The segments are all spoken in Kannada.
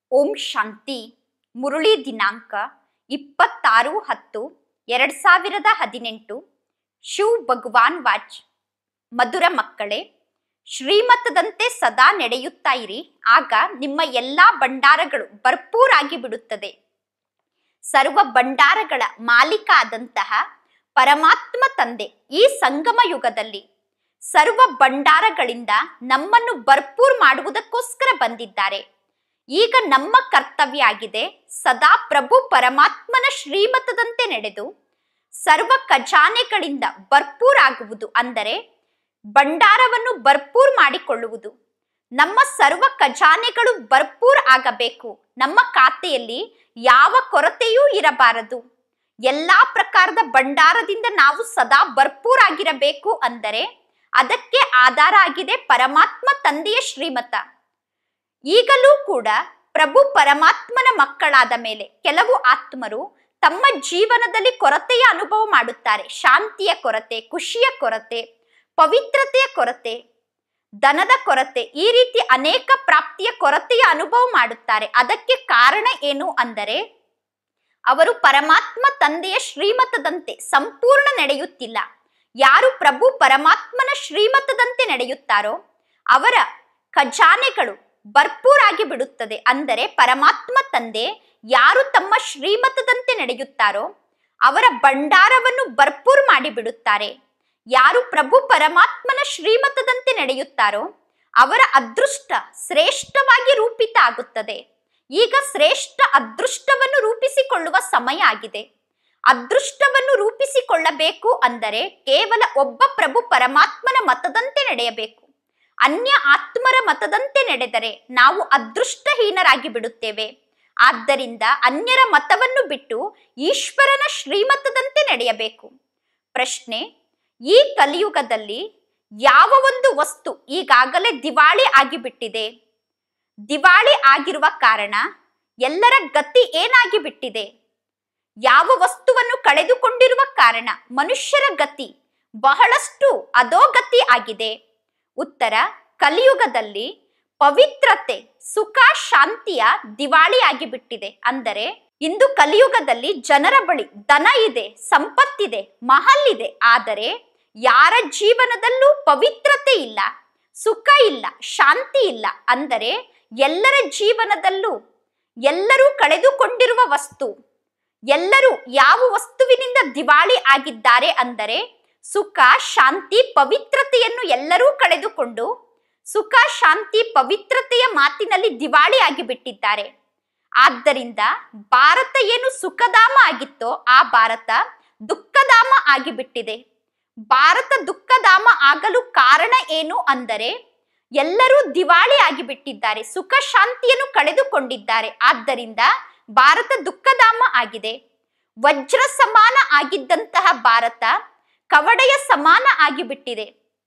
ಓಂ ಶಾಂತಿ ಮುರುಳಿ ದಿನಾಂಕ ಇಪ್ಪತ್ತಾರು ಹತ್ತು ಎರಡು ಸಾವಿರದ ಹದಿನೆಂಟು ಶಿವ್ ಭಗವಾನ್ ವಾಚ್ ಮಧುರ ಮಕ್ಕಳೇ ಶ್ರೀಮತದಂತೆ ಸದಾ ನಡೆಯುತ್ತಾ ಇರಿ ಆಗ ನಿಮ್ಮ ಎಲ್ಲಾ ಭಂಡಾರಗಳು ಭರ್ಪೂರಾಗಿ ಬಿಡುತ್ತದೆ ಸರ್ವ ಭಂಡಾರಗಳ ಮಾಲೀಕ ಆದಂತಹ ಪರಮಾತ್ಮ ತಂದೆ ಈ ಸಂಗಮ ಯುಗದಲ್ಲಿ ಸರ್ವ ಭಂಡಾರಗಳಿಂದ ನಮ್ಮನ್ನು ಭರ್ಪೂರ್ ಮಾಡುವುದಕ್ಕೋಸ್ಕರ ಬಂದಿದ್ದಾರೆ ಈಗ ನಮ್ಮ ಕರ್ತವ್ಯ ಆಗಿದೆ ಸದಾ ಪ್ರಭು ಪರಮಾತ್ಮನ ಶ್ರೀಮತದಂತೆ ನಡೆದು ಸರ್ವ ಖಜಾನೆಗಳಿಂದ ಭರ್ಪೂರ್ ಆಗುವುದು ಅಂದರೆ ಭಂಡಾರವನ್ನು ಭರ್ಪೂರ್ ಮಾಡಿಕೊಳ್ಳುವುದು ನಮ್ಮ ಸರ್ವ ಖಜಾನೆಗಳು ಭರ್ಪೂರ್ ಆಗಬೇಕು ನಮ್ಮ ಖಾತೆಯಲ್ಲಿ ಯಾವ ಕೊರತೆಯೂ ಇರಬಾರದು ಎಲ್ಲಾ ಪ್ರಕಾರದ ಭಂಡಾರದಿಂದ ನಾವು ಸದಾ ಭರ್ಪೂರ್ ಆಗಿರಬೇಕು ಅಂದರೆ ಅದಕ್ಕೆ ಆಧಾರ ಆಗಿದೆ ಪರಮಾತ್ಮ ತಂದೆಯ ಶ್ರೀಮತ ಈಗಲೂ ಕೂಡ ಪ್ರಭು ಪರಮಾತ್ಮನ ಮಕ್ಕಳಾದ ಮೇಲೆ ಕೆಲವು ಆತ್ಮರು ತಮ್ಮ ಜೀವನದಲ್ಲಿ ಕೊರತೆಯ ಅನುಭವ ಮಾಡುತ್ತಾರೆ ಶಾಂತಿಯ ಕೊರತೆ ಖುಷಿಯ ಕೊರತೆ ಪವಿತ್ರತೆಯ ಕೊರತೆ ಧನದ ಕೊರತೆ ಈ ರೀತಿ ಅನೇಕ ಪ್ರಾಪ್ತಿಯ ಕೊರತೆಯ ಅನುಭವ ಮಾಡುತ್ತಾರೆ ಅದಕ್ಕೆ ಕಾರಣ ಏನು ಅಂದರೆ ಅವರು ಪರಮಾತ್ಮ ತಂದೆಯ ಶ್ರೀಮತದಂತೆ ಸಂಪೂರ್ಣ ನಡೆಯುತ್ತಿಲ್ಲ ಯಾರು ಪ್ರಭು ಪರಮಾತ್ಮನ ಶ್ರೀಮತದಂತೆ ನಡೆಯುತ್ತಾರೋ ಅವರ ಖಜಾನೆಗಳು ಭರ್ಪೂರಾಗಿ ಬಿಡುತ್ತದೆ ಅಂದರೆ ಪರಮಾತ್ಮ ತಂದೆ ಯಾರು ತಮ್ಮ ಶ್ರೀಮತದಂತೆ ನಡೆಯುತ್ತಾರೋ ಅವರ ಭಂಡಾರವನ್ನು ಭರ್ಪೂರ್ ಮಾಡಿಬಿಡುತ್ತಾರೆ ಯಾರು ಪ್ರಭು ಪರಮಾತ್ಮನ ಶ್ರೀಮತದಂತೆ ನಡೆಯುತ್ತಾರೋ ಅವರ ಅದೃಷ್ಟ ಶ್ರೇಷ್ಠವಾಗಿ ರೂಪಿತ ಆಗುತ್ತದೆ ಈಗ ಶ್ರೇಷ್ಠ ಅದೃಷ್ಟವನ್ನು ರೂಪಿಸಿಕೊಳ್ಳುವ ಸಮಯ ಆಗಿದೆ ಅದೃಷ್ಟವನ್ನು ರೂಪಿಸಿಕೊಳ್ಳಬೇಕು ಅಂದರೆ ಕೇವಲ ಒಬ್ಬ ಪ್ರಭು ಪರಮಾತ್ಮನ ಮತದಂತೆ ನಡೆಯಬೇಕು ಅನ್ಯ ಆತ್ಮರ ಮತದಂತೆ ನಡೆದರೆ ನಾವು ಅದೃಷ್ಟಹೀನರಾಗಿ ಬಿಡುತ್ತೇವೆ ಆದ್ದರಿಂದ ಅನ್ಯರ ಮತವನ್ನು ಬಿಟ್ಟು ಈಶ್ವರನ ಶ್ರೀಮತದಂತೆ ನಡೆಯಬೇಕು ಪ್ರಶ್ನೆ ಈ ಕಲಿಯುಗದಲ್ಲಿ ಯಾವ ಒಂದು ವಸ್ತು ಈಗಾಗಲೇ ದಿವಾಳಿ ಆಗಿಬಿಟ್ಟಿದೆ ದಿವಾಳಿ ಆಗಿರುವ ಕಾರಣ ಎಲ್ಲರ ಗತಿ ಏನಾಗಿ ಬಿಟ್ಟಿದೆ ಯಾವ ವಸ್ತುವನ್ನು ಕಳೆದುಕೊಂಡಿರುವ ಕಾರಣ ಮನುಷ್ಯರ ಗತಿ ಬಹಳಷ್ಟು ಅಧೋಗತಿ ಆಗಿದೆ ಉತ್ತರ ಕಲಿಯುಗದಲ್ಲಿ ಪವಿತ್ರತೆ ಸುಖ ಶಾಂತಿಯ ದಿವಾಳಿ ಆಗಿಬಿಟ್ಟಿದೆ ಅಂದರೆ ಇಂದು ಕಲಿಯುಗದಲ್ಲಿ ಜನರ ಬಳಿ ದನ ಇದೆ ಸಂಪತ್ತಿದೆ ಮಹಲ್ ಇದೆ ಆದರೆ ಯಾರ ಜೀವನದಲ್ಲೂ ಪವಿತ್ರತೆ ಇಲ್ಲ ಸುಖ ಇಲ್ಲ ಶಾಂತಿ ಇಲ್ಲ ಅಂದರೆ ಎಲ್ಲರ ಜೀವನದಲ್ಲೂ ಎಲ್ಲರೂ ಕಳೆದುಕೊಂಡಿರುವ ವಸ್ತು ಎಲ್ಲರೂ ಯಾವ ವಸ್ತುವಿನಿಂದ ದಿವಾಳಿ ಆಗಿದ್ದಾರೆ ಅಂದರೆ ಸುಖ ಶಾಂತಿ ಪವಿತ್ರತೆಯನ್ನು ಎಲ್ಲರೂ ಕಳೆದುಕೊಂಡು ಸುಖ ಶಾಂತಿ ಪವಿತ್ರತೆಯ ಮಾತಿನಲ್ಲಿ ದಿವಾಳಿ ಆಗಿಬಿಟ್ಟಿದ್ದಾರೆ ಆದ್ದರಿಂದ ಭಾರತ ಏನು ಸುಖಧಾಮ ಆಗಿತ್ತೋ ಆ ಭಾರತ ದುಃಖಧಾಮ ಆಗಿಬಿಟ್ಟಿದೆ ಭಾರತ ದುಃಖಧಾಮ ಆಗಲು ಕಾರಣ ಏನು ಅಂದರೆ ಎಲ್ಲರೂ ದಿವಾಳಿ ಆಗಿಬಿಟ್ಟಿದ್ದಾರೆ ಸುಖ ಶಾಂತಿಯನ್ನು ಕಳೆದುಕೊಂಡಿದ್ದಾರೆ ಆದ್ದರಿಂದ ಭಾರತ ದುಃಖಧಾಮ ಆಗಿದೆ ವಜ್ರ ಸಮಾನ ಆಗಿದ್ದಂತಹ ಭಾರತ ಕವಡೆಯ ಸಮಾನ ಆಗಿಬಿಟ್ಟಿದೆ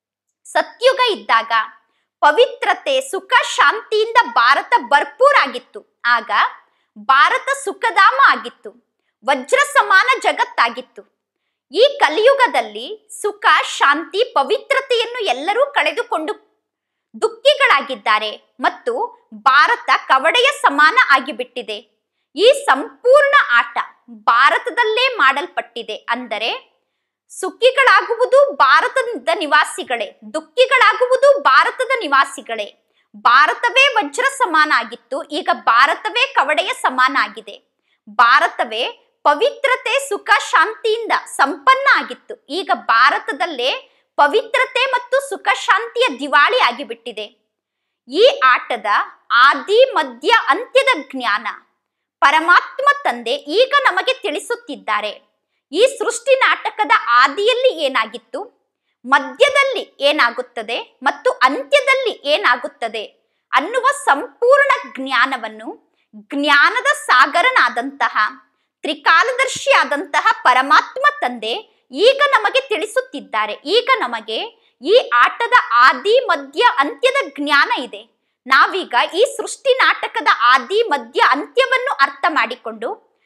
ಸತ್ಯುಗ ಇದ್ದಾಗ ಪವಿತ್ರತೆ ಸುಖ ಶಾಂತಿಯಿಂದ ಭಾರತ ಭರ್ಪೂರ್ ಆಗಿತ್ತು ಆಗ ಭಾರತ ಸುಖಧಾಮ ಆಗಿತ್ತು ವಜ್ರ ಸಮಾನ ಜಗತ್ತಾಗಿತ್ತು ಈ ಕಲಿಯುಗದಲ್ಲಿ ಸುಖ ಶಾಂತಿ ಪವಿತ್ರತೆಯನ್ನು ಎಲ್ಲರೂ ಕಳೆದುಕೊಂಡು ದುಃಖಿಗಳಾಗಿದ್ದಾರೆ ಮತ್ತು ಭಾರತ ಕವಡೆಯ ಸಮಾನ ಆಗಿಬಿಟ್ಟಿದೆ ಈ ಸಂಪೂರ್ಣ ಆಟ ಭಾರತದಲ್ಲೇ ಮಾಡಲ್ಪಟ್ಟಿದೆ ಅಂದರೆ ಸುಖಿಗಳಾಗುವುದು ಭಾರತದ ನಿವಾಸಿಗಳೇ ದುಃಖಿಗಳಾಗುವುದು ಭಾರತದ ನಿವಾಸಿಗಳೇ ಭಾರತವೇ ವಜ್ರ ಸಮಾನ ಆಗಿತ್ತು ಈಗ ಭಾರತವೇ ಕವಡೆಯ ಸಮಾನ ಆಗಿದೆ ಭಾರತವೇ ಪವಿತ್ರತೆ ಸುಖ ಶಾಂತಿಯಿಂದ ಸಂಪನ್ನ ಆಗಿತ್ತು ಈಗ ಭಾರತದಲ್ಲೇ ಪವಿತ್ರತೆ ಮತ್ತು ಸುಖ ಶಾಂತಿಯ ದಿವಾಳಿ ಆಗಿಬಿಟ್ಟಿದೆ ಈ ಆಟದ ಆದಿ ಮಧ್ಯ ಅಂತ್ಯದ ಜ್ಞಾನ ಪರಮಾತ್ಮ ತಂದೆ ಈಗ ನಮಗೆ ತಿಳಿಸುತ್ತಿದ್ದಾರೆ ಈ ಸೃಷ್ಟಿ ನಾಟಕದ ಆದಿಯಲ್ಲಿ ಏನಾಗಿತ್ತು ಮಧ್ಯದಲ್ಲಿ ಏನಾಗುತ್ತದೆ ಮತ್ತು ಅಂತ್ಯದಲ್ಲಿ ಏನಾಗುತ್ತದೆ ಅನ್ನುವ ಸಂಪೂರ್ಣ ಜ್ಞಾನವನ್ನು ಜ್ಞಾನದ ಸಾಗರನಾದಂತಹ ತ್ರಿಕಾಲದರ್ಶಿ ಆದಂತಹ ಪರಮಾತ್ಮ ತಂದೆ ಈಗ ನಮಗೆ ತಿಳಿಸುತ್ತಿದ್ದಾರೆ ಈಗ ನಮಗೆ ಈ ಆಟದ ಆದಿ ಮಧ್ಯ ಅಂತ್ಯದ ಜ್ಞಾನ ಇದೆ ನಾವೀಗ ಈ ಸೃಷ್ಟಿ ನಾಟಕದ ಆದಿ ಮಧ್ಯ ಅಂತ್ಯವನ್ನು ಅರ್ಥ ಮಾಡಿಕೊಂಡು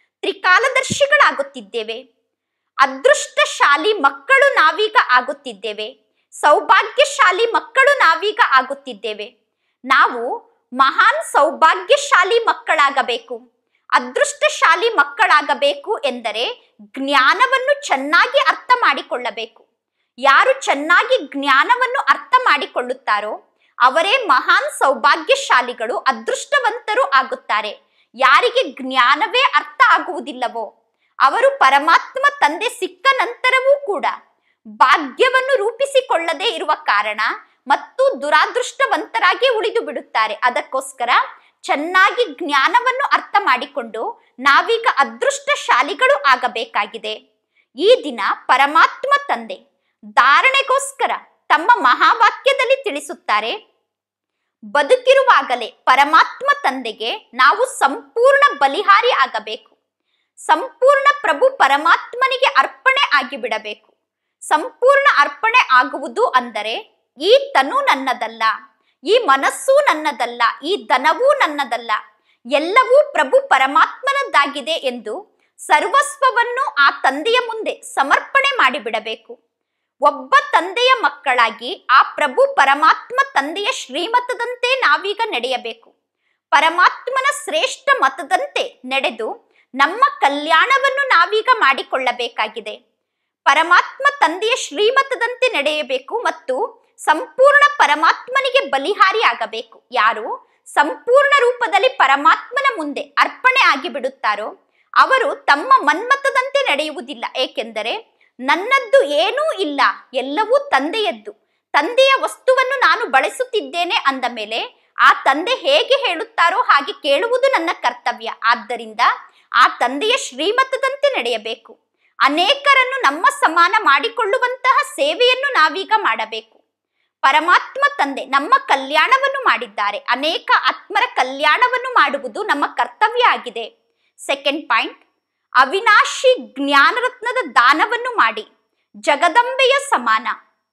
ತ್ರಿಕಾಲದರ್ಶಿಗಳಾಗುತ್ತಿದ್ದೇವೆ ಅದೃಷ್ಟಶಾಲಿ ಮಕ್ಕಳು ನಾವೀಗ ಆಗುತ್ತಿದ್ದೇವೆ ಸೌಭಾಗ್ಯಶಾಲಿ ಮಕ್ಕಳು ನಾವೀಗ ಆಗುತ್ತಿದ್ದೇವೆ ನಾವು ಮಹಾನ್ ಸೌಭಾಗ್ಯಶಾಲಿ ಮಕ್ಕಳಾಗಬೇಕು ಅದೃಷ್ಟಶಾಲಿ ಮಕ್ಕಳಾಗಬೇಕು ಎಂದರೆ ಜ್ಞಾನವನ್ನು ಚೆನ್ನಾಗಿ ಅರ್ಥ ಮಾಡಿಕೊಳ್ಳಬೇಕು ಯಾರು ಚೆನ್ನಾಗಿ ಜ್ಞಾನವನ್ನು ಅರ್ಥ ಮಾಡಿಕೊಳ್ಳುತ್ತಾರೋ ಅವರೇ ಮಹಾನ್ ಸೌಭಾಗ್ಯಶಾಲಿಗಳು ಅದೃಷ್ಟವಂತರು ಆಗುತ್ತಾರೆ ಯಾರಿಗೆ ಜ್ಞಾನವೇ ಅರ್ಥ ಆಗುವುದಿಲ್ಲವೋ ಅವರು ಪರಮಾತ್ಮ ತಂದೆ ಸಿಕ್ಕ ನಂತರವೂ ಕೂಡ ಭಾಗ್ಯವನ್ನು ರೂಪಿಸಿಕೊಳ್ಳದೇ ಇರುವ ಕಾರಣ ಮತ್ತು ದುರಾದೃಷ್ಟವಂತರಾಗಿ ಉಳಿದು ಬಿಡುತ್ತಾರೆ ಅದಕ್ಕೋಸ್ಕರ ಚೆನ್ನಾಗಿ ಜ್ಞಾನವನ್ನು ಅರ್ಥ ಮಾಡಿಕೊಂಡು ನಾವೀಗ ಅದೃಷ್ಟಶಾಲಿಗಳು ಆಗಬೇಕಾಗಿದೆ ಈ ದಿನ ಪರಮಾತ್ಮ ತಂದೆ ಧಾರಣೆಗೋಸ್ಕರ ತಮ್ಮ ಮಹಾವಾಕ್ಯದಲ್ಲಿ ತಿಳಿಸುತ್ತಾರೆ ಬದುಕಿರುವಾಗಲೇ ಪರಮಾತ್ಮ ತಂದೆಗೆ ನಾವು ಸಂಪೂರ್ಣ ಬಲಿಹಾರಿ ಆಗಬೇಕು ಸಂಪೂರ್ಣ ಪ್ರಭು ಪರಮಾತ್ಮನಿಗೆ ಅರ್ಪಣೆ ಆಗಿಬಿಡಬೇಕು ಸಂಪೂರ್ಣ ಅರ್ಪಣೆ ಆಗುವುದು ಅಂದರೆ ಈ ತನು ನನ್ನದಲ್ಲ ಈ ಮನಸ್ಸು ನನ್ನದಲ್ಲ ಈ ಧನವೂ ನನ್ನದಲ್ಲ ಎಲ್ಲವೂ ಪ್ರಭು ಪರಮಾತ್ಮನದ್ದಾಗಿದೆ ಎಂದು ಸರ್ವಸ್ವವನ್ನು ಆ ತಂದೆಯ ಮುಂದೆ ಸಮರ್ಪಣೆ ಮಾಡಿಬಿಡಬೇಕು ಒಬ್ಬ ತಂದೆಯ ಮಕ್ಕಳಾಗಿ ಆ ಪ್ರಭು ಪರಮಾತ್ಮ ತಂದೆಯ ಶ್ರೀಮತದಂತೆ ನಾವೀಗ ನಡೆಯಬೇಕು ಪರಮಾತ್ಮನ ಶ್ರೇಷ್ಠ ಮತದಂತೆ ನಡೆದು ನಮ್ಮ ಕಲ್ಯಾಣವನ್ನು ನಾವೀಗ ಮಾಡಿಕೊಳ್ಳಬೇಕಾಗಿದೆ ಪರಮಾತ್ಮ ತಂದೆಯ ಶ್ರೀಮತದಂತೆ ನಡೆಯಬೇಕು ಮತ್ತು ಸಂಪೂರ್ಣ ಪರಮಾತ್ಮನಿಗೆ ಬಲಿಹಾರಿ ಆಗಬೇಕು ಯಾರು ಸಂಪೂರ್ಣ ರೂಪದಲ್ಲಿ ಪರಮಾತ್ಮನ ಮುಂದೆ ಅರ್ಪಣೆ ಆಗಿ ಬಿಡುತ್ತಾರೋ ಅವರು ತಮ್ಮ ಮನ್ಮತದಂತೆ ನಡೆಯುವುದಿಲ್ಲ ಏಕೆಂದರೆ ನನ್ನದ್ದು ಏನೂ ಇಲ್ಲ ಎಲ್ಲವೂ ತಂದೆಯದ್ದು ತಂದೆಯ ವಸ್ತುವನ್ನು ನಾನು ಬಳಸುತ್ತಿದ್ದೇನೆ ಅಂದ ಮೇಲೆ ಆ ತಂದೆ ಹೇಗೆ ಹೇಳುತ್ತಾರೋ ಹಾಗೆ ಕೇಳುವುದು ನನ್ನ ಕರ್ತವ್ಯ ಆದ್ದರಿಂದ ಆ ತಂದೆಯ ಶ್ರೀಮತದಂತೆ ನಡೆಯಬೇಕು ಅನೇಕರನ್ನು ನಮ್ಮ ಸಮಾನ ಮಾಡಿಕೊಳ್ಳುವಂತಹ ಸೇವೆಯನ್ನು ನಾವೀಗ ಮಾಡಬೇಕು ಪರಮಾತ್ಮ ತಂದೆ ನಮ್ಮ ಕಲ್ಯಾಣವನ್ನು ಮಾಡಿದ್ದಾರೆ ಅನೇಕ ಆತ್ಮರ ಕಲ್ಯಾಣವನ್ನು ಮಾಡುವುದು ನಮ್ಮ ಕರ್ತವ್ಯ ಆಗಿದೆ ಸೆಕೆಂಡ್ ಪಾಯಿಂಟ್ ಅವಿನಾಶಿ ಜ್ಞಾನರತ್ನದ ದಾನವನ್ನು ಮಾಡಿ ಜಗದಂಬೆಯ ಸಮಾನ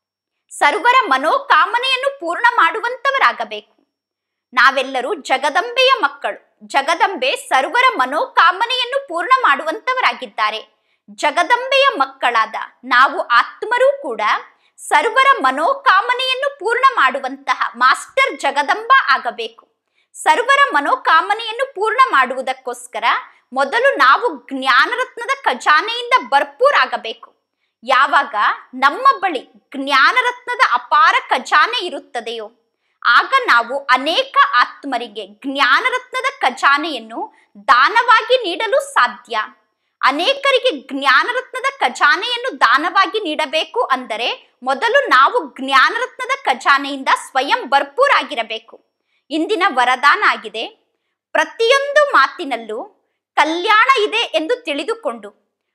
ಸರ್ವರ ಮನೋಕಾಮನೆಯನ್ನು ಪೂರ್ಣ ಮಾಡುವಂತವರಾಗಬೇಕು ನಾವೆಲ್ಲರೂ ಜಗದಂಬೆಯ ಮಕ್ಕಳು ಜಗದಂಬೆ ಸರ್ವರ ಮನೋಕಾಮನೆಯನ್ನು ಪೂರ್ಣ ಮಾಡುವಂತವರಾಗಿದ್ದಾರೆ ಜಗದಂಬೆಯ ಮಕ್ಕಳಾದ ನಾವು ಆತ್ಮರೂ ಕೂಡ ಸರ್ವರ ಮನೋಕಾಮನೆಯನ್ನು ಪೂರ್ಣ ಮಾಡುವಂತಹ ಮಾಸ್ಟರ್ ಜಗದಂಬ ಆಗಬೇಕು ಸರ್ವರ ಮನೋಕಾಮನೆಯನ್ನು ಪೂರ್ಣ ಮಾಡುವುದಕ್ಕೋಸ್ಕರ ಮೊದಲು ನಾವು ಜ್ಞಾನರತ್ನದ ಖಜಾನೆಯಿಂದ ಭರ್ಪೂರ್ ಆಗಬೇಕು ಯಾವಾಗ ನಮ್ಮ ಬಳಿ ಜ್ಞಾನರತ್ನದ ಅಪಾರ ಖಜಾನೆ ಇರುತ್ತದೆಯೋ ಆಗ ನಾವು ಅನೇಕ ಆತ್ಮರಿಗೆ ಜ್ಞಾನರತ್ನದ ಖಜಾನೆಯನ್ನು ದಾನವಾಗಿ ನೀಡಲು ಸಾಧ್ಯ ಅನೇಕರಿಗೆ ಜ್ಞಾನರತ್ನದ ಖಜಾನೆಯನ್ನು ದಾನವಾಗಿ ನೀಡಬೇಕು ಅಂದರೆ ಮೊದಲು ನಾವು ಜ್ಞಾನರತ್ನದ ಖಜಾನೆಯಿಂದ ಸ್ವಯಂ ಭರ್ಪೂರ್ ಆಗಿರಬೇಕು ಇಂದಿನ ವರದಾನ ಆಗಿದೆ ಪ್ರತಿಯೊಂದು ಮಾತಿನಲ್ಲೂ ಕಲ್ಯಾಣ ಇದೆ ಎಂದು ತಿಳಿದುಕೊಂಡು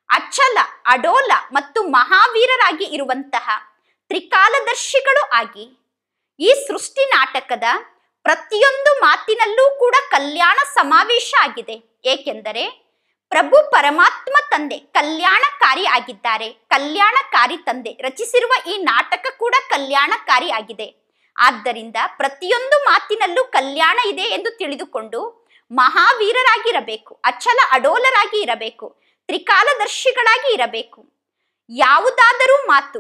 ಅಚಲ ಅಡೋಲ ಮತ್ತು ಮಹಾವೀರರಾಗಿ ಇರುವಂತಹ ತ್ರಿಕಾಲದರ್ಶಿಗಳು ಆಗಿ ಈ ಸೃಷ್ಟಿ ನಾಟಕದ ಪ್ರತಿಯೊಂದು ಮಾತಿನಲ್ಲೂ ಕೂಡ ಕಲ್ಯಾಣ ಸಮಾವೇಶ ಆಗಿದೆ ಏಕೆಂದರೆ ಪ್ರಭು ಪರಮಾತ್ಮ ತಂದೆ ಕಲ್ಯಾಣಕಾರಿ ಆಗಿದ್ದಾರೆ ಕಲ್ಯಾಣಕಾರಿ ತಂದೆ ರಚಿಸಿರುವ ಈ ನಾಟಕ ಕೂಡ ಕಲ್ಯಾಣಕಾರಿ ಆಗಿದೆ ಆದ್ದರಿಂದ ಪ್ರತಿಯೊಂದು ಮಾತಿನಲ್ಲೂ ಕಲ್ಯಾಣ ಇದೆ ಎಂದು ತಿಳಿದುಕೊಂಡು ಮಹಾವೀರರಾಗಿರಬೇಕು ಅಚಲ ಅಡೋಲರಾಗಿ ಇರಬೇಕು ತ್ರಿಕಾಲದರ್ಶಿಗಳಾಗಿ ಇರಬೇಕು ಯಾವುದಾದರೂ ಮಾತು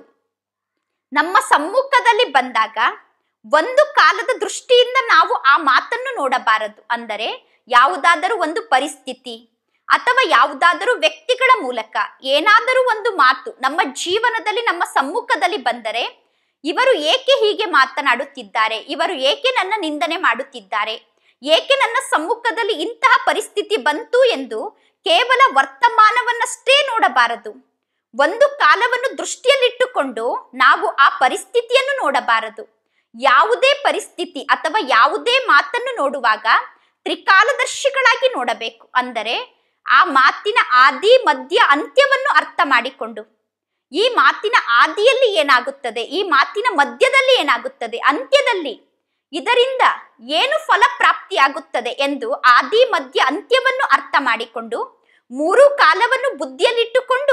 ನಮ್ಮ ಸಮ್ಮುಖದಲ್ಲಿ ಬಂದಾಗ ಒಂದು ಕಾಲದ ದೃಷ್ಟಿಯಿಂದ ನಾವು ಆ ಮಾತನ್ನು ನೋಡಬಾರದು ಅಂದರೆ ಯಾವುದಾದರೂ ಒಂದು ಪರಿಸ್ಥಿತಿ ಅಥವಾ ಯಾವುದಾದರೂ ವ್ಯಕ್ತಿಗಳ ಮೂಲಕ ಏನಾದರೂ ಒಂದು ಮಾತು ನಮ್ಮ ಜೀವನದಲ್ಲಿ ನಮ್ಮ ಸಮ್ಮುಖದಲ್ಲಿ ಬಂದರೆ ಇವರು ಏಕೆ ಹೀಗೆ ಮಾತನಾಡುತ್ತಿದ್ದಾರೆ ಇವರು ಏಕೆ ನನ್ನ ನಿಂದನೆ ಮಾಡುತ್ತಿದ್ದಾರೆ ಏಕೆ ನನ್ನ ಸಮ್ಮುಖದಲ್ಲಿ ಇಂತಹ ಪರಿಸ್ಥಿತಿ ಬಂತು ಎಂದು ಕೇವಲ ವರ್ತಮಾನವನ್ನಷ್ಟೇ ನೋಡಬಾರದು ಒಂದು ಕಾಲವನ್ನು ದೃಷ್ಟಿಯಲ್ಲಿಟ್ಟುಕೊಂಡು ನಾವು ಆ ಪರಿಸ್ಥಿತಿಯನ್ನು ನೋಡಬಾರದು ಯಾವುದೇ ಪರಿಸ್ಥಿತಿ ಅಥವಾ ಯಾವುದೇ ಮಾತನ್ನು ನೋಡುವಾಗ ತ್ರಿಕಾಲದರ್ಶಿಗಳಾಗಿ ನೋಡಬೇಕು ಅಂದರೆ ಆ ಮಾತಿನ ಆದಿ ಮಧ್ಯ ಅಂತ್ಯವನ್ನು ಅರ್ಥ ಮಾಡಿಕೊಂಡು ಈ ಮಾತಿನ ಆದಿಯಲ್ಲಿ ಏನಾಗುತ್ತದೆ ಈ ಮಾತಿನ ಮಧ್ಯದಲ್ಲಿ ಏನಾಗುತ್ತದೆ ಅಂತ್ಯದಲ್ಲಿ ಇದರಿಂದ ಏನು ಫಲ ಪ್ರಾಪ್ತಿಯಾಗುತ್ತದೆ ಎಂದು ಆದಿ ಮಧ್ಯ ಅಂತ್ಯವನ್ನು ಅರ್ಥ ಮಾಡಿಕೊಂಡು ಮೂರು ಕಾಲವನ್ನು ಬುದ್ಧಿಯಲ್ಲಿಟ್ಟುಕೊಂಡು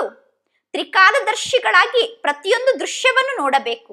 ತ್ರಿಕಾಲದರ್ಶಿಗಳಾಗಿ ಪ್ರತಿಯೊಂದು ದೃಶ್ಯವನ್ನು ನೋಡಬೇಕು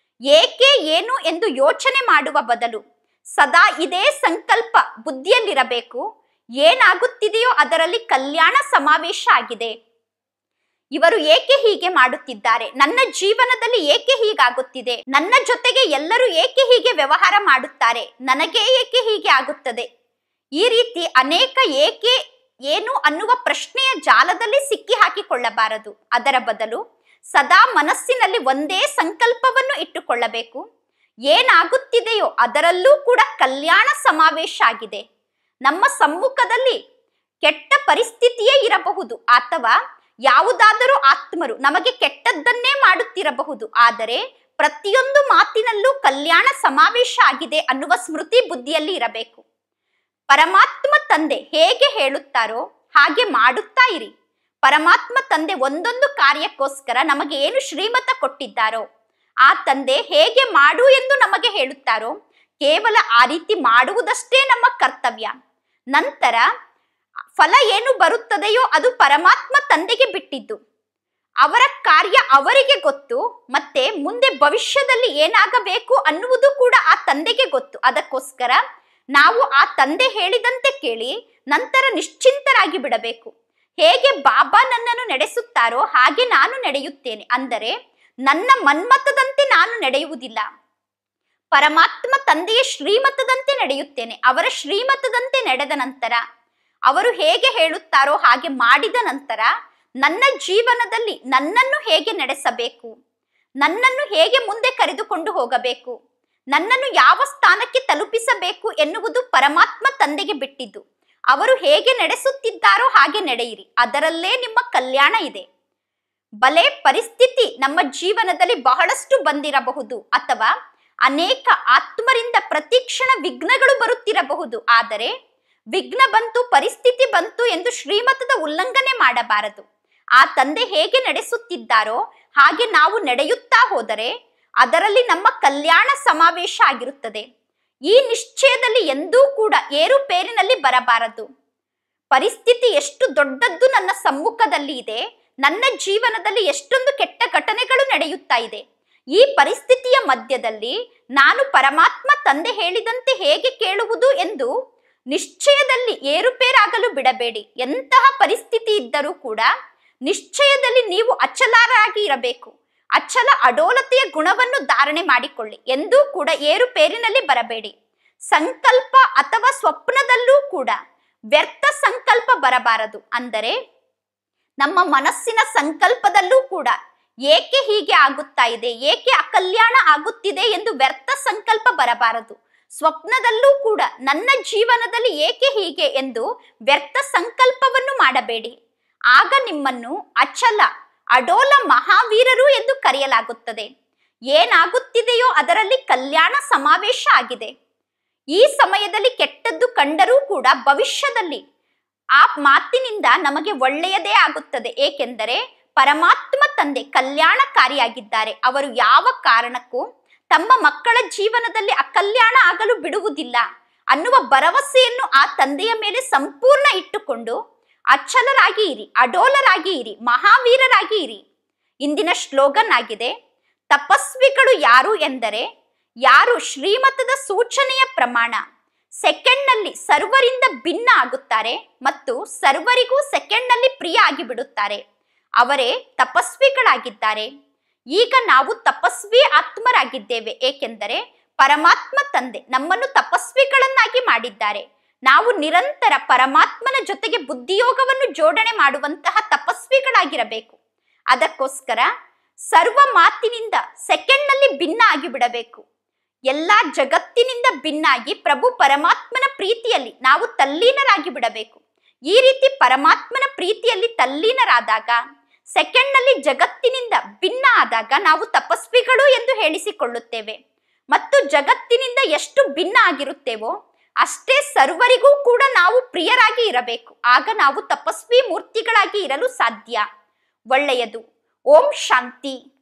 ಏಕೆ ಏನು ಎಂದು ಯೋಚನೆ ಮಾಡುವ ಬದಲು ಸದಾ ಇದೇ ಸಂಕಲ್ಪ ಬುದ್ಧಿಯಲ್ಲಿರಬೇಕು ಏನಾಗುತ್ತಿದೆಯೋ ಅದರಲ್ಲಿ ಕಲ್ಯಾಣ ಸಮಾವೇಶ ಆಗಿದೆ ಇವರು ಏಕೆ ಹೀಗೆ ಮಾಡುತ್ತಿದ್ದಾರೆ ನನ್ನ ಜೀವನದಲ್ಲಿ ಏಕೆ ಹೀಗಾಗುತ್ತಿದೆ ನನ್ನ ಜೊತೆಗೆ ಎಲ್ಲರೂ ಏಕೆ ಹೀಗೆ ವ್ಯವಹಾರ ಮಾಡುತ್ತಾರೆ ನನಗೆ ಏಕೆ ಹೀಗೆ ಆಗುತ್ತದೆ ಈ ರೀತಿ ಅನೇಕ ಏಕೆ ಏನು ಅನ್ನುವ ಪ್ರಶ್ನೆಯ ಜಾಲದಲ್ಲಿ ಸಿಕ್ಕಿ ಹಾಕಿಕೊಳ್ಳಬಾರದು ಅದರ ಬದಲು ಸದಾ ಮನಸ್ಸಿನಲ್ಲಿ ಒಂದೇ ಸಂಕಲ್ಪವನ್ನು ಇಟ್ಟುಕೊಳ್ಳಬೇಕು ಏನಾಗುತ್ತಿದೆಯೋ ಅದರಲ್ಲೂ ಕೂಡ ಕಲ್ಯಾಣ ಸಮಾವೇಶ ಆಗಿದೆ ನಮ್ಮ ಸಮ್ಮುಖದಲ್ಲಿ ಕೆಟ್ಟ ಪರಿಸ್ಥಿತಿಯೇ ಇರಬಹುದು ಅಥವಾ ಯಾವುದಾದರೂ ಆತ್ಮರು ನಮಗೆ ಕೆಟ್ಟದ್ದನ್ನೇ ಮಾಡುತ್ತಿರಬಹುದು ಆದರೆ ಪ್ರತಿಯೊಂದು ಮಾತಿನಲ್ಲೂ ಕಲ್ಯಾಣ ಸಮಾವೇಶ ಆಗಿದೆ ಅನ್ನುವ ಸ್ಮೃತಿ ಬುದ್ಧಿಯಲ್ಲಿ ಇರಬೇಕು ಪರಮಾತ್ಮ ತಂದೆ ಹೇಗೆ ಹೇಳುತ್ತಾರೋ ಹಾಗೆ ಮಾಡುತ್ತಾ ಇರಿ ಪರಮಾತ್ಮ ತಂದೆ ಒಂದೊಂದು ಕಾರ್ಯಕ್ಕೋಸ್ಕರ ನಮಗೆ ಏನು ಶ್ರೀಮತ ಕೊಟ್ಟಿದ್ದಾರೋ ಆ ತಂದೆ ಹೇಗೆ ಮಾಡು ಎಂದು ನಮಗೆ ಹೇಳುತ್ತಾರೋ ಕೇವಲ ಆ ರೀತಿ ಮಾಡುವುದಷ್ಟೇ ನಮ್ಮ ಕರ್ತವ್ಯ ನಂತರ ಫಲ ಏನು ಬರುತ್ತದೆಯೋ ಅದು ಪರಮಾತ್ಮ ತಂದೆಗೆ ಬಿಟ್ಟಿದ್ದು ಅವರ ಕಾರ್ಯ ಅವರಿಗೆ ಗೊತ್ತು ಮತ್ತೆ ಮುಂದೆ ಭವಿಷ್ಯದಲ್ಲಿ ಏನಾಗಬೇಕು ಅನ್ನುವುದು ಕೂಡ ಆ ತಂದೆಗೆ ಗೊತ್ತು ಅದಕ್ಕೋಸ್ಕರ ನಾವು ಆ ತಂದೆ ಹೇಳಿದಂತೆ ಕೇಳಿ ನಂತರ ನಿಶ್ಚಿಂತರಾಗಿ ಬಿಡಬೇಕು ಹೇಗೆ ಬಾಬಾ ನನ್ನನ್ನು ನಡೆಸುತ್ತಾರೋ ಹಾಗೆ ನಾನು ನಡೆಯುತ್ತೇನೆ ಅಂದರೆ ನನ್ನ ಮನ್ಮತದಂತೆ ನಾನು ನಡೆಯುವುದಿಲ್ಲ ಪರಮಾತ್ಮ ತಂದೆಯ ಶ್ರೀಮತದಂತೆ ನಡೆಯುತ್ತೇನೆ ಅವರ ಶ್ರೀಮತದಂತೆ ನಡೆದ ನಂತರ ಅವರು ಹೇಗೆ ಹೇಳುತ್ತಾರೋ ಹಾಗೆ ಮಾಡಿದ ನಂತರ ನನ್ನ ಜೀವನದಲ್ಲಿ ನನ್ನನ್ನು ಹೇಗೆ ನಡೆಸಬೇಕು ನನ್ನನ್ನು ಹೇಗೆ ಮುಂದೆ ಕರೆದುಕೊಂಡು ಹೋಗಬೇಕು ನನ್ನನ್ನು ಯಾವ ಸ್ಥಾನಕ್ಕೆ ತಲುಪಿಸಬೇಕು ಎನ್ನುವುದು ಪರಮಾತ್ಮ ತಂದೆಗೆ ಬಿಟ್ಟಿದ್ದು ಅವರು ಹೇಗೆ ನಡೆಸುತ್ತಿದ್ದಾರೋ ಹಾಗೆ ನಡೆಯಿರಿ ಅದರಲ್ಲೇ ನಿಮ್ಮ ಕಲ್ಯಾಣ ಇದೆ ಬಲೆ ಪರಿಸ್ಥಿತಿ ನಮ್ಮ ಜೀವನದಲ್ಲಿ ಬಹಳಷ್ಟು ಬಂದಿರಬಹುದು ಅಥವಾ ಅನೇಕ ಆತ್ಮರಿಂದ ಪ್ರತಿಕ್ಷಣ ವಿಘ್ನಗಳು ಬರುತ್ತಿರಬಹುದು ಆದರೆ ವಿಘ್ನ ಬಂತು ಪರಿಸ್ಥಿತಿ ಬಂತು ಎಂದು ಶ್ರೀಮತದ ಉಲ್ಲಂಘನೆ ಮಾಡಬಾರದು ಆ ತಂದೆ ಹೇಗೆ ನಡೆಸುತ್ತಿದ್ದಾರೋ ಹಾಗೆ ನಾವು ನಡೆಯುತ್ತಾ ಹೋದರೆ ಅದರಲ್ಲಿ ನಮ್ಮ ಕಲ್ಯಾಣ ಸಮಾವೇಶ ಆಗಿರುತ್ತದೆ ಈ ನಿಶ್ಚಯದಲ್ಲಿ ಎಂದೂ ಕೂಡ ಏರುಪೇರಿನಲ್ಲಿ ಬರಬಾರದು ಪರಿಸ್ಥಿತಿ ಎಷ್ಟು ದೊಡ್ಡದ್ದು ನನ್ನ ಸಮ್ಮುಖದಲ್ಲಿ ಇದೆ ನನ್ನ ಜೀವನದಲ್ಲಿ ಎಷ್ಟೊಂದು ಕೆಟ್ಟ ಘಟನೆಗಳು ನಡೆಯುತ್ತಾ ಇದೆ ಈ ಪರಿಸ್ಥಿತಿಯ ಮಧ್ಯದಲ್ಲಿ ನಾನು ಪರಮಾತ್ಮ ತಂದೆ ಹೇಳಿದಂತೆ ಹೇಗೆ ಕೇಳುವುದು ಎಂದು ನಿಶ್ಚಯದಲ್ಲಿ ಏರುಪೇರಾಗಲು ಬಿಡಬೇಡಿ ಎಂತಹ ಪರಿಸ್ಥಿತಿ ಇದ್ದರೂ ಕೂಡ ನಿಶ್ಚಯದಲ್ಲಿ ನೀವು ಅಚಲರಾಗಿ ಇರಬೇಕು ಅಚಲ ಅಡೋಲತೆಯ ಗುಣವನ್ನು ಧಾರಣೆ ಮಾಡಿಕೊಳ್ಳಿ ಎಂದೂ ಕೂಡ ಏರುಪೇರಿನಲ್ಲಿ ಬರಬೇಡಿ ಸಂಕಲ್ಪ ಅಥವಾ ಸ್ವಪ್ನದಲ್ಲೂ ಕೂಡ ವ್ಯರ್ಥ ಸಂಕಲ್ಪ ಬರಬಾರದು ಅಂದರೆ ನಮ್ಮ ಮನಸ್ಸಿನ ಸಂಕಲ್ಪದಲ್ಲೂ ಕೂಡ ಏಕೆ ಹೀಗೆ ಆಗುತ್ತಾ ಇದೆ ಏಕೆ ಅಕಲ್ಯಾಣ ಆಗುತ್ತಿದೆ ಎಂದು ವ್ಯರ್ಥ ಸಂಕಲ್ಪ ಬರಬಾರದು ಸ್ವಪ್ನದಲ್ಲೂ ಕೂಡ ನನ್ನ ಜೀವನದಲ್ಲಿ ಏಕೆ ಹೀಗೆ ಎಂದು ವ್ಯರ್ಥ ಸಂಕಲ್ಪವನ್ನು ಮಾಡಬೇಡಿ ಆಗ ನಿಮ್ಮನ್ನು ಅಚಲ ಅಡೋಲ ಮಹಾವೀರರು ಎಂದು ಕರೆಯಲಾಗುತ್ತದೆ ಏನಾಗುತ್ತಿದೆಯೋ ಅದರಲ್ಲಿ ಕಲ್ಯಾಣ ಸಮಾವೇಶ ಆಗಿದೆ ಈ ಸಮಯದಲ್ಲಿ ಕೆಟ್ಟದ್ದು ಕಂಡರೂ ಕೂಡ ಭವಿಷ್ಯದಲ್ಲಿ ಆ ಮಾತಿನಿಂದ ನಮಗೆ ಒಳ್ಳೆಯದೇ ಆಗುತ್ತದೆ ಏಕೆಂದರೆ ಪರಮಾತ್ಮ ತಂದೆ ಕಲ್ಯಾಣಕಾರಿಯಾಗಿದ್ದಾರೆ ಅವರು ಯಾವ ಕಾರಣಕ್ಕೂ ತಮ್ಮ ಮಕ್ಕಳ ಜೀವನದಲ್ಲಿ ಅಕಲ್ಯಾಣ ಆಗಲು ಬಿಡುವುದಿಲ್ಲ ಅನ್ನುವ ಭರವಸೆಯನ್ನು ಆ ತಂದೆಯ ಮೇಲೆ ಸಂಪೂರ್ಣ ಇಟ್ಟುಕೊಂಡು ಅಚ್ಚಲರಾಗಿ ಇರಿ ಅಡೋಲರಾಗಿ ಇರಿ ಮಹಾವೀರರಾಗಿ ಇರಿ ಇಂದಿನ ಶ್ಲೋಗನ್ ಆಗಿದೆ ತಪಸ್ವಿಗಳು ಯಾರು ಎಂದರೆ ಯಾರು ಶ್ರೀಮತದ ಸೂಚನೆಯ ಪ್ರಮಾಣ ಸೆಕೆಂಡ್ನಲ್ಲಿ ಸರ್ವರಿಂದ ಭಿನ್ನ ಆಗುತ್ತಾರೆ ಮತ್ತು ಸರ್ವರಿಗೂ ಸೆಕೆಂಡ್ನಲ್ಲಿ ಪ್ರಿಯ ಆಗಿಬಿಡುತ್ತಾರೆ ಅವರೇ ತಪಸ್ವಿಗಳಾಗಿದ್ದಾರೆ ಈಗ ನಾವು ತಪಸ್ವಿ ಆತ್ಮರಾಗಿದ್ದೇವೆ ಏಕೆಂದರೆ ಪರಮಾತ್ಮ ತಂದೆ ನಮ್ಮನ್ನು ತಪಸ್ವಿಗಳನ್ನಾಗಿ ಮಾಡಿದ್ದಾರೆ ನಾವು ನಿರಂತರ ಪರಮಾತ್ಮನ ಜೊತೆಗೆ ಬುದ್ಧಿಯೋಗವನ್ನು ಜೋಡಣೆ ಮಾಡುವಂತಹ ತಪಸ್ವಿಗಳಾಗಿರಬೇಕು ಅದಕ್ಕೋಸ್ಕರ ಸರ್ವ ಮಾತಿನಿಂದ ಸೆಕೆಂಡ್ನಲ್ಲಿ ಭಿನ್ನ ಆಗಿ ಬಿಡಬೇಕು ಎಲ್ಲಾ ಜಗತ್ತಿನಿಂದ ಭಿನ್ನಾಗಿ ಪ್ರಭು ಪರಮಾತ್ಮನ ಪ್ರೀತಿಯಲ್ಲಿ ನಾವು ತಲ್ಲೀನರಾಗಿ ಬಿಡಬೇಕು ಈ ರೀತಿ ಪರಮಾತ್ಮನ ಪ್ರೀತಿಯಲ್ಲಿ ತಲ್ಲೀನರಾದಾಗ ಸೆಕೆಂಡ್ನಲ್ಲಿ ಜಗತ್ತಿನಿಂದ ಭಿನ್ನ ಆದಾಗ ನಾವು ತಪಸ್ವಿಗಳು ಎಂದು ಹೇಳಿಸಿಕೊಳ್ಳುತ್ತೇವೆ ಮತ್ತು ಜಗತ್ತಿನಿಂದ ಎಷ್ಟು ಭಿನ್ನ ಆಗಿರುತ್ತೇವೋ ಅಷ್ಟೇ ಸರ್ವರಿಗೂ ಕೂಡ ನಾವು ಪ್ರಿಯರಾಗಿ ಇರಬೇಕು ಆಗ ನಾವು ತಪಸ್ವಿ ಮೂರ್ತಿಗಳಾಗಿ ಇರಲು ಸಾಧ್ಯ ಒಳ್ಳೆಯದು ಓಂ ಶಾಂತಿ